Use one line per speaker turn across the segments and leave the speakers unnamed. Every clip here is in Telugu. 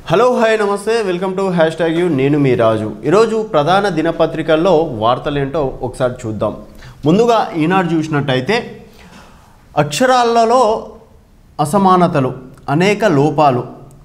హలో హాయ్ నమస్తే welcome to hashtag you నేను మీ రాజు ఈరోజు ప్రధాన దినపత్రికల్లో వార్తలేంటో ఒకసారి చూద్దాం ముందుగా ఈనాడు చూసినట్టయితే అక్షరాలలో అసమానతలు అనేక లోపాలు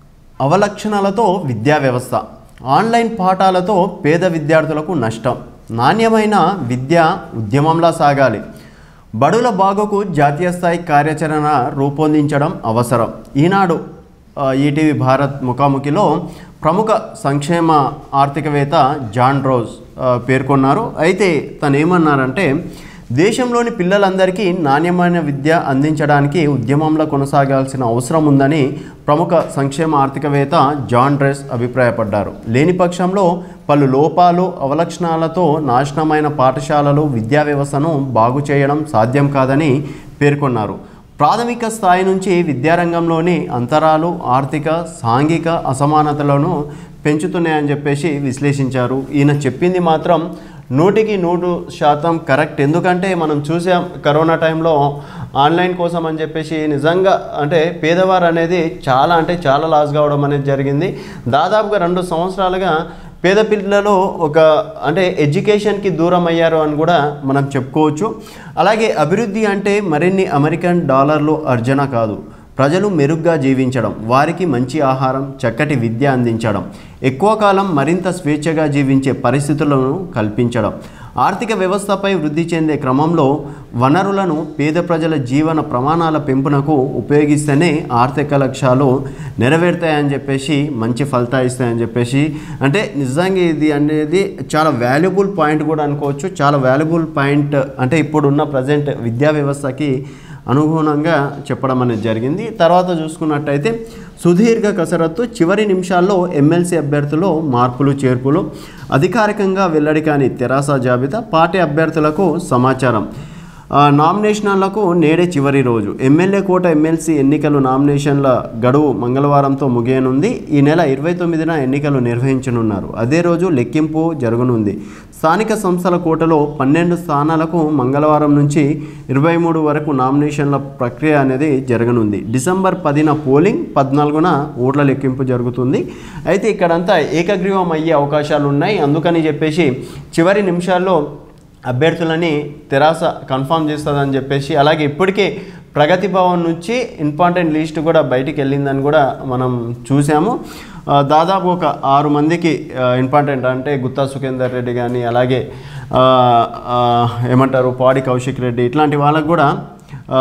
అవలక్షణాలతో విద్యా వ్యవస్థ ఆన్లైన్ పాఠాలతో పేద విద్యార్థులకు నష్టం నాణ్యమైన విద్య ఉద్యమంలా సాగాలి బడుల బాగుకు జాతీయ స్థాయి కార్యాచరణ రూపొందించడం అవసరం ఈనాడు ఆ, ఈటీవీ భారత్ ముఖాముఖిలో ప్రముఖ సంక్షేమ ఆర్థికవేత్త జాన్ రోజ్ ఆ, పేర్కొన్నారు అయితే తను ఏమన్నారంటే దేశంలోని పిల్లలందరికీ నాణ్యమైన విద్య అందించడానికి ఉద్యమంలో కొనసాగాల్సిన అవసరం ఉందని ప్రముఖ సంక్షేమ ఆర్థికవేత్త జాన్ డ్రెస్ అభిప్రాయపడ్డారు లేని పక్షంలో పలు లోపాలు అవలక్షణాలతో నాశనమైన పాఠశాలలు విద్యా వ్యవస్థను బాగు చేయడం సాధ్యం కాదని పేర్కొన్నారు ప్రాథమిక స్థాయి నుంచి విద్యారంగంలోని అంతరాలు ఆర్థిక సాంఘిక అసమానతలను పెంచుతున్నాయని చెప్పేసి విశ్లేషించారు ఈయన చెప్పింది మాత్రం నూటికి నూరు శాతం కరెక్ట్ ఎందుకంటే మనం చూసాం కరోనా టైంలో ఆన్లైన్ కోసం అని చెప్పేసి నిజంగా అంటే పేదవారు అనేది చాలా అంటే చాలా లాస్ కావడం అనేది జరిగింది దాదాపుగా రెండు సంవత్సరాలుగా పేద పిల్లలు ఒక అంటే ఎడ్యుకేషన్కి దూరం అయ్యారు అని కూడా మనం చెప్పుకోవచ్చు అలాగే అభివృద్ధి అంటే మరిన్ని అమెరికన్ డాలర్లు అర్జన కాదు ప్రజలు మెరుగ్గా జీవించడం వారికి మంచి ఆహారం చక్కటి విద్య అందించడం ఎక్కువ కాలం మరింత స్వేచ్ఛగా జీవించే పరిస్థితులను కల్పించడం ఆర్థిక వ్యవస్థపై వృద్ధి చెందే క్రమంలో వనరులను పేద ప్రజల జీవన ప్రమాణాల పెంపునకు ఉపయోగిస్తేనే ఆర్థిక లక్ష్యాలు నెరవేరుతాయని చెప్పేసి మంచి ఫలితాలు ఇస్తాయని చెప్పేసి అంటే నిజంగా ఇది అనేది చాలా వాల్యుబుల్ పాయింట్ కూడా అనుకోవచ్చు చాలా వాల్యుబుల్ పాయింట్ అంటే ఇప్పుడున్న ప్రజెంట్ విద్యా వ్యవస్థకి అనుగుణంగా చెప్పడం అనేది జరిగింది తర్వాత చూసుకున్నట్టయితే సుదీర్ఘ కసరత్తు చివరి నిమిషాల్లో ఎమ్మెల్సీ అభ్యర్థులు మార్పులు చేర్పులు అధికారికంగా వెల్లడి కాని తెరాస జాబితా పార్టీ అభ్యర్థులకు సమాచారం ఆ, నామినేషన్లకు నేడే చివరి రోజు ఎమ్మెల్యే కోట ఎమ్మెల్సీ ఎన్నికలు నామినేషన్ల గడువు మంగళవారంతో ముగియనుంది ఈ నెల ఇరవై తొమ్మిదిన ఎన్నికలు నిర్వహించనున్నారు అదే రోజు లెక్కింపు జరగనుంది స్థానిక సంస్థల కోటలో పన్నెండు స్థానాలకు మంగళవారం నుంచి ఇరవై మూడు వరకు నామినేషన్ల ప్రక్రియ అనేది జరగనుంది డిసెంబర్ పదిన పోలింగ్ పద్నాలుగున ఓట్ల లెక్కింపు జరుగుతుంది అయితే ఇక్కడంతా ఏకగ్రీవం అయ్యే అవకాశాలు ఉన్నాయి అందుకని చెప్పేసి చివరి నిమిషాల్లో అభ్యర్థులని తెరాస కన్ఫామ్ చేస్తుందని చెప్పేసి అలాగే ఇప్పటికే ప్రగతి భవన్ నుంచి ఇంపార్టెంట్ లిస్ట్ కూడా బయటికి వెళ్ళిందని కూడా మనం చూసాము ఆ, దాదాపు ఒక ఆరు మందికి ఇంపార్టెంట్ అంటే గుత్తా సుఖేందర్ రెడ్డి కానీ అలాగే ఆ, ఆ, ఏమంటారు పాడి కౌశిక్ రెడ్డి ఇట్లాంటి వాళ్ళకు కూడా ఆ,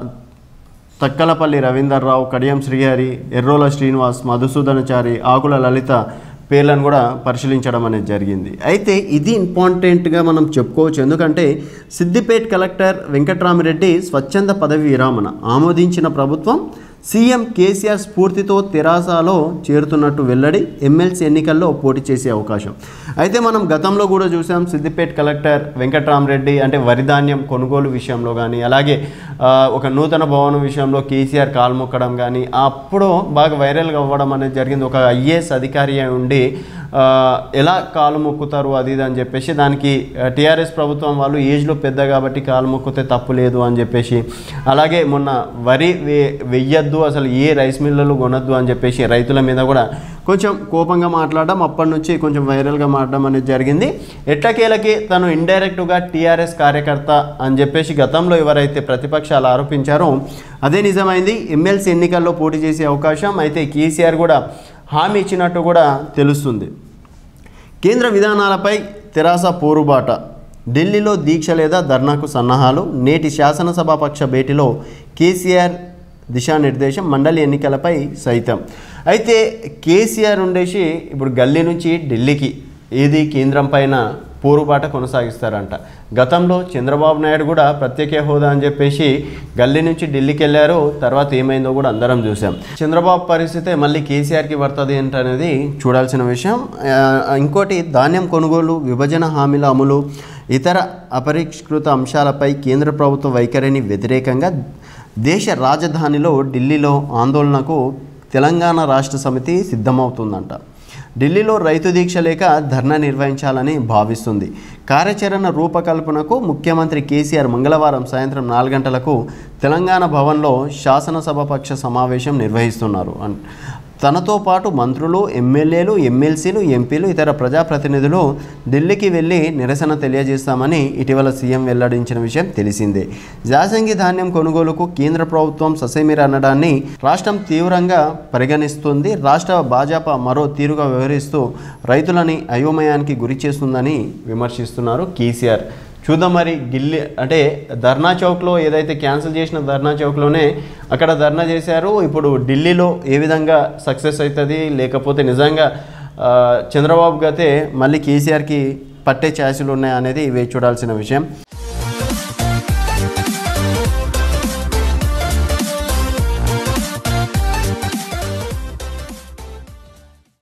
తక్కలపల్లి రవీందర్రావు కడియం శ్రీహరి ఎర్రోల శ్రీనివాస్ మధుసూదనచారి ఆకుల లలిత పేర్లను కూడా పరిశీలించడం అనేది జరిగింది అయితే ఇది ఇంపార్టెంట్గా మనం చెప్పుకోవచ్చు ఎందుకంటే సిద్దిపేట్ కలెక్టర్ వెంకట్రామిరెడ్డి స్వచ్ఛంద పదవి విరామణ ఆమోదించిన ప్రభుత్వం సీఎం కేసీఆర్ స్ఫూర్తితో తెరాసాలో చేరుతున్నట్టు వెల్లడి ఎమ్మెల్సీ ఎన్నికల్లో పోటీ చేసే అవకాశం అయితే మనం గతంలో కూడా చూసాం సిద్దిపేట్ కలెక్టర్ వెంకట్రామరెడ్డి అంటే వరిధాన్యం కొనుగోలు విషయంలో కానీ అలాగే ఆ, ఒక నూతన భవనం విషయంలో కేసీఆర్ కాలు మొక్కడం కానీ అప్పుడు బాగా వైరల్గా అవ్వడం అనేది జరిగింది ఒక ఐఏఎస్ అధికారి అయి ఉండి ఆ, ఎలా కాలు మొక్కుతారు అది ఇది అని చెప్పేసి దానికి టీఆర్ఎస్ ప్రభుత్వం వాళ్ళు ఏజ్లో పెద్ద కాబట్టి కాలు మొక్కితే తప్పు లేదు అని చెప్పేసి అలాగే మొన్న వరి వే వెయ్యొద్దు అసలు ఏ రైస్ మిల్లులు కొనొద్దు అని చెప్పేసి రైతుల మీద కూడా కొంచెం కోపంగా మాట్లాడడం అప్పటి నుంచి కొంచెం వైరల్గా మాట్లాడడం అనేది జరిగింది ఎట్టకేలకి తను ఇండైరెక్ట్గా టీఆర్ఎస్ కార్యకర్త అని చెప్పేసి గతంలో ఎవరైతే ప్రతిపక్షాలు ఆరోపించారో అదే నిజమైంది ఎమ్మెల్సీ ఎన్నికల్లో పోటీ చేసే అవకాశం అయితే కేసీఆర్ కూడా హామీ ఇచ్చినట్టు కూడా తెలుస్తుంది కేంద్ర విధానాలపై తెరాస పోరుబాట ఢిల్లీలో దీక్ష లేదా ధర్నాకు సన్నాహాలు నేటి శాసనసభాపక్ష భేటీలో కేసీఆర్ దిశానిర్దేశం మండలి ఎన్నికలపై సైతం అయితే కేసీఆర్ ఉండేసి ఇప్పుడు గల్లీ నుంచి ఢిల్లీకి ఏది కేంద్రం పైన పోరుబాట కొనసాగిస్తారంట గతంలో చంద్రబాబు నాయుడు కూడా ప్రత్యేక హోదా అని చెప్పేసి గల్లీ నుంచి ఢిల్లీకి వెళ్ళారు తర్వాత ఏమైందో కూడా అందరం చూసాం చంద్రబాబు పరిస్థితే మళ్ళీ కేసీఆర్కి పడుతుంది ఏంటనేది చూడాల్సిన విషయం ఆ, ఇంకోటి ధాన్యం కొనుగోలు విభజన హామీల అమలు ఇతర అపరిష్కృత అంశాలపై కేంద్ర ప్రభుత్వ వైఖరిని వ్యతిరేకంగా దేశ రాజధానిలో ఢిల్లీలో ఆందోళనకు తెలంగాణ రాష్ట్ర సమితి సిద్ధమవుతుందంట ఢిల్లీలో రైతు దీక్ష లేక ధర్నా నిర్వహించాలని భావిస్తుంది కార్యాచరణ రూపకల్పనకు ముఖ్యమంత్రి కేసీఆర్ మంగళవారం సాయంత్రం నాలుగు గంటలకు తెలంగాణ భవన్లో శాసనసభ పక్ష సమావేశం నిర్వహిస్తున్నారు అన్- తనతో పాటు మంత్రులు ఎమ్మెల్యేలు ఎమ్మెల్సీలు ఎంపీలు ఇతర ప్రజాప్రతినిధులు ఢిల్లీకి వెళ్లి నిరసన తెలియజేస్తామని ఇటీవల సీఎం వెల్లడించిన విషయం తెలిసిందే జాసంగి ధాన్యం కొనుగోలుకు కేంద్ర ప్రభుత్వం ససేమిర అనడాన్ని రాష్ట్రం తీవ్రంగా పరిగణిస్తుంది రాష్ట్ర భాజపా మరో తీరుగా వ్యవహరిస్తూ రైతులని అయోమయానికి గురి చేస్తుందని విమర్శిస్తున్నారు కేసీఆర్ చూద్దాం మరి ఢిల్లీ అంటే ధర్నా చౌక్లో ఏదైతే క్యాన్సిల్ చేసిన ధర్నా చౌక్లోనే అక్కడ ధర్నా చేశారు ఇప్పుడు ఢిల్లీలో ఏ విధంగా సక్సెస్ అవుతుంది లేకపోతే నిజంగా ఆ, చంద్రబాబు గతే మళ్ళీ కేసీఆర్కి పట్టే ఛాయిస్లు ఉన్నాయి అనేది వేచి చూడాల్సిన విషయం